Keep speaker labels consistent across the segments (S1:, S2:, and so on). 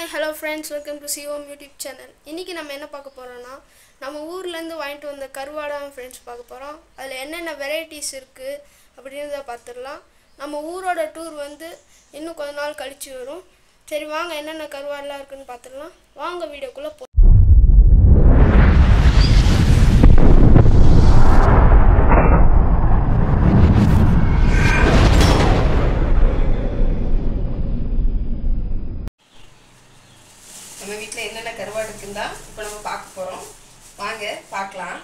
S1: Hi hello friends welcome to சிஓம் YouTube channel இன்றைக்கி நம்ம என்ன பார்க்க போகிறோன்னா நம்ம ஊர்லேருந்து வாங்கிட்டு வந்த கருவாடாக ஃப்ரெண்ட்ஸ் பார்க்க போகிறோம் அதில் என்னென்ன வெரைட்டிஸ் இருக்குது அப்படின்றத பார்த்துடலாம் நம்ம ஊரோட டூர் வந்து இன்னும் கொஞ்ச நாள் கழிச்சு வரும் சரி வாங்க என்னென்ன கருவாடெலாம் இருக்குன்னு பார்த்துடலாம் வாங்க வீடியோக்குள்ளே போ
S2: நம்ம வீட்டில் என்னென்ன கருவாடு இருக்குன்னு தான் இப்போ நம்ம பார்க்க போகிறோம் வாங்க பார்க்கலாம்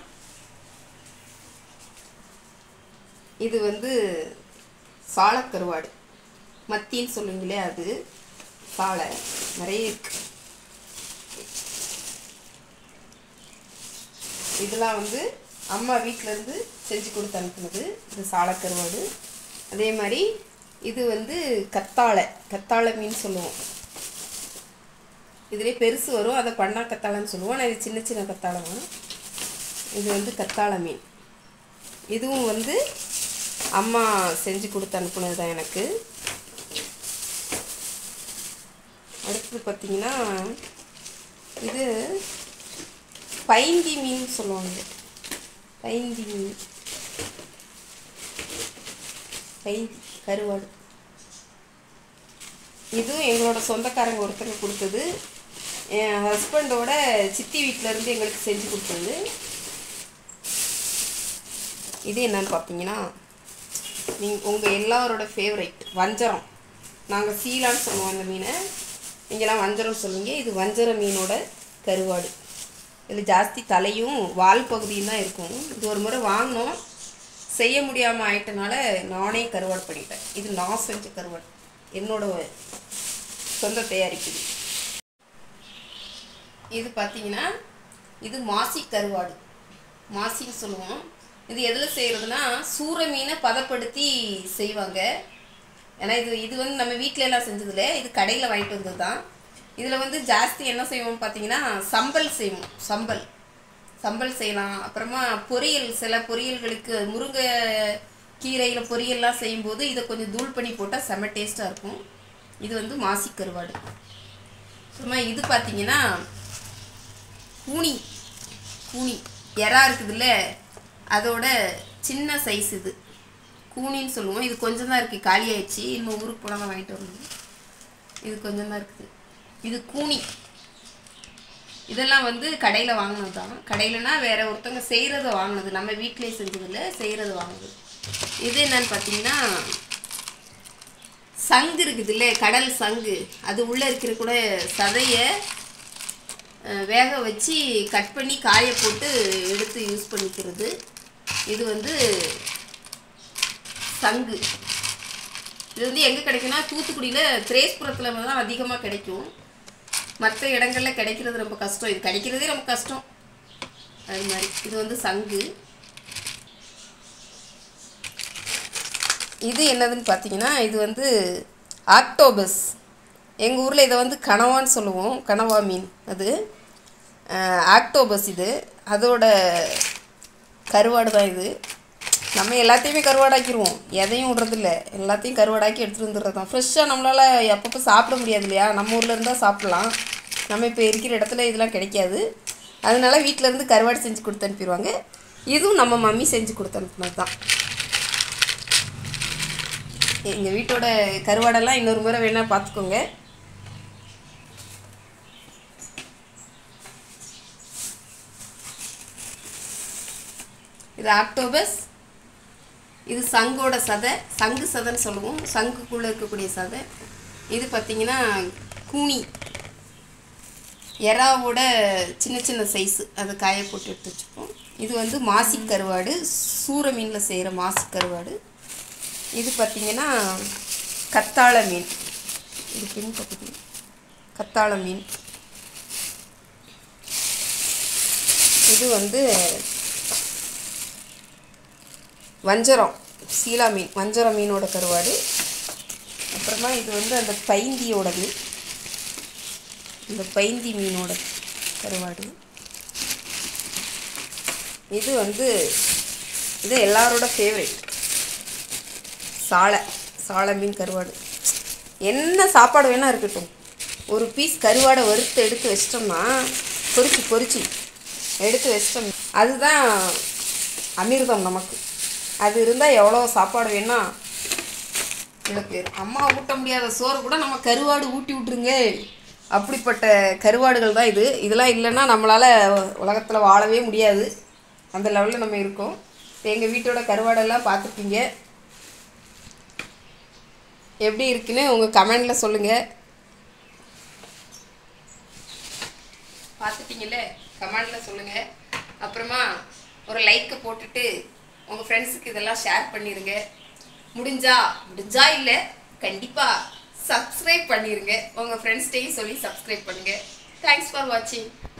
S2: இது வந்து சாலக்கருவாடு மத்தின்னு சொல்லுவீங்களே அது சாலை நிறைய இருக்கு இதெல்லாம் வந்து அம்மா வீட்டிலேருந்து செஞ்சு கொடுத்து அனுப்புனது இது சாலக்கருவாடு அதே மாதிரி இது வந்து கத்தாழை கத்தாழை மீன் சொல்லுவோம் இதுலேயே பெருசு வரும் அதை பண்ணா கத்தாழைன்னு சொல்லுவோம் ஆனால் இது சின்ன சின்ன கத்தாழை வரும் இது வந்து கத்தாழை மீன் இதுவும் வந்து அம்மா செஞ்சு கொடுத்து அனுப்புனது தான் எனக்கு அடுத்தது பார்த்தீங்கன்னா இது பைந்தி மீன் சொல்லுவாங்க பைந்தி மீன் பைந்தி கருவாடு இதுவும் எங்களோட சொந்தக்காரங்க ஒருத்தங்க கொடுத்தது என் ஹஸ்பண்டோட சித்தி வீட்டில் இருந்து எங்களுக்கு செஞ்சு கொடுத்தது இது என்னன்னு பார்த்தீங்கன்னா நீங்கள் உங்கள் எல்லாரோட ஃபேவரைட் வஞ்சரம் நாங்கள் சீலான்னு சொல்லுவோம் அந்த மீனை நீங்களாம் வஞ்சரம் சொல்லுவீங்க இது வஞ்சர மீனோட கருவாடு இதில் ஜாஸ்தி தலையும் வால் பகுதியும் தான் இருக்கும் இது ஒரு முறை வாங்கினோம் செய்ய முடியாமல் ஆயிட்டனால நானே கருவாடு பண்ணிட்டேன் இது நான் செஞ்ச கருவாடு என்னோட சொந்த தயாரிப்பு இது. இது பார்த்தீங்கன்னா இது மாசி கருவாடு மாசின்னு சொல்லுவோம் இது எதில் செய்கிறதுனா சூற மீனை பதப்படுத்தி செய்வாங்க ஏன்னா இது இது வந்து நம்ம வீட்டில எல்லாம் செஞ்சதில்ல இது கடையில் வாங்கிட்டு வந்தது தான் இதில் வந்து ஜாஸ்தி என்ன செய்வோம்னு பார்த்தீங்கன்னா சம்பல் செய்வோம் சம்பல் சம்பல் செய்யலாம் அப்புறமா பொரியல் சில பொரியல்களுக்கு முருங்கை கீரையில் பொரியல்லாம் செய்யும்போது இதை கொஞ்சம் தூள் பண்ணி போட்டால் செம்ம டேஸ்ட்டாக இருக்கும் இது வந்து மாசி கருவாடு அப்புறமா இது பார்த்தீங்கன்னா கூனி கூனி எறா இருக்குதுல்ல அதோட சின்ன சைஸ் இது கூனின்னு சொல்லுவோம் இது கொஞ்சம் தான் இருக்குது காலி ஆயிடுச்சு இன்னும் ஊருக்கு போனால் தான் வாங்கிட்டு வரணும் இது கொஞ்சம் தான் இருக்குது இது கூனி இதெல்லாம் வந்து கடையில் வாங்கினது தான் கடையிலனா வேற ஒருத்தவங்க செய்கிறத வாங்கினது நம்ம வீட்டிலேயே செஞ்சதில்ல செய்கிறது வாங்கினது இது என்னன்னு பார்த்தீங்கன்னா சங்கு இருக்குதுல்ல கடல் சங்கு அது உள்ளே இருக்கிற கூட சதையை அஹ், வேக வச்சு கட் பண்ணி காய போட்டு எடுத்து யூஸ் பண்ணிக்கிறது இது வந்து சங்கு இது வந்து எங்கே கிடைக்கும்னா தூத்துக்குடியில் திரேஸ்புரத்தில் தான் அதிகமாக கிடைக்கும் மற்ற இடங்களில் கிடைக்கிறது ரொம்ப கஷ்டம் இது கிடைக்கிறதே ரொம்ப கஷ்டம் அது மாதிரி இது வந்து சங்கு இது என்னதுன்னு பார்த்தீங்கன்னா இது வந்து ஆக்டோபஸ் எங்கள் ஊரில் இதை வந்து கனவான்னு சொல்லுவோம் கனவா மீன் அது அஹ், ஆக்டோபஸ் இது அதோட கருவாடு தான் இது நம்ம எல்லாத்தையுமே கருவாடாக்கிடுவோம் எதையும் விடுறதில்ல எல்லாத்தையும் கருவாடாக்கி எடுத்துகிட்டு வந்துடுறது தான் ஃப்ரெஷ்ஷாக நம்மளால் அப்பப்போ சாப்பிட முடியாது இல்லையா நம்ம ஊரில் இருந்தால் சாப்பிட்லாம் நம்ம இப்போ இருக்கிற இடத்துல இதெல்லாம் கிடைக்காது அதனால வீட்டில் இருந்து கருவாடு செஞ்சு கொடுத்து அனுப்பிடுவாங்க இதுவும் நம்ம மம்மி செஞ்சு கொடுத்து அனுப்புனது தான் எங்கள் வீட்டோட கருவாடெல்லாம் இன்னொரு முறை வேணால் பார்த்துக்கோங்க இது ஆக்டோபஸ் இது சங்கோட சதை சங்கு சதைன்னு சொல்லுவோம் சங்குக்குள்ளே இருக்கக்கூடிய சதை இது பார்த்திங்கன்னா கூனி எறாவோட சின்ன சின்ன சைஸு அதை காய போட்டு எடுத்து வச்சுப்போம் இது வந்து மாசி கருவாடு சூற மீனில் செய்கிற மாசி கருவாடு இது பார்த்திங்கன்னா கத்தாழை மீன் இது பின் பக்கத்து கத்தாழை மீன் இது வந்து வஞ்சரம் சீலா மீன் வஞ்சரம் மீனோட கருவாடு அப்புறமா இது வந்து அந்த பைந்தியோடது இந்த பைந்தி மீனோட கருவாடு இது வந்து இது எல்லாரோட ஃபேவரட் சாலை சாலை மீன் கருவாடு என்ன சாப்பாடு வேணால் இருக்கட்டும் ஒரு பீஸ் கருவாடை வறுத்து எடுத்து வச்சிட்டோம்னா பொரிச்சு பொரிச்சு எடுத்து வச்சிட்டோம் அதுதான் அமிர்தம் நமக்கு அது இருந்தால் எவ்வளோ சாப்பாடு வேணா இவ்வளோ பேர் அம்மா ஊட்ட முடியாத சோறு கூட நம்ம கருவாடு ஊட்டி விட்ருங்க அப்படிப்பட்ட கருவாடுகள் தான் இது இதெல்லாம் இல்லைன்னா நம்மளால் உலகத்தில் வாழவே முடியாது அந்த லெவலில் நம்ம இருக்கோம் எங்கள் வீட்டோட கருவாடெல்லாம் பார்த்துருப்பீங்க எப்படி இருக்குன்னு உங்கள் கமெண்டில் சொல்லுங்கள் பார்த்துட்டீங்கல்ல கமெண்டில் சொல்லுங்கள் அப்புறமா ஒரு லைக்கை போட்டுட்டு உங்கள் ஃப்ரெண்ட்ஸுக்கு இதெல்லாம் ஷேர் பண்ணிடுங்க முடிஞ்சா முடிஞ்சா இல்லை கண்டிப்பாக சப்ஸ்கிரைப் பண்ணிடுங்க உங்கள் ஃப்ரெண்ட்ஸ்டையும் சொல்லி சப்ஸ்கிரைப் பண்ணுங்கள் தேங்க்ஸ் ஃபார் வாட்சிங்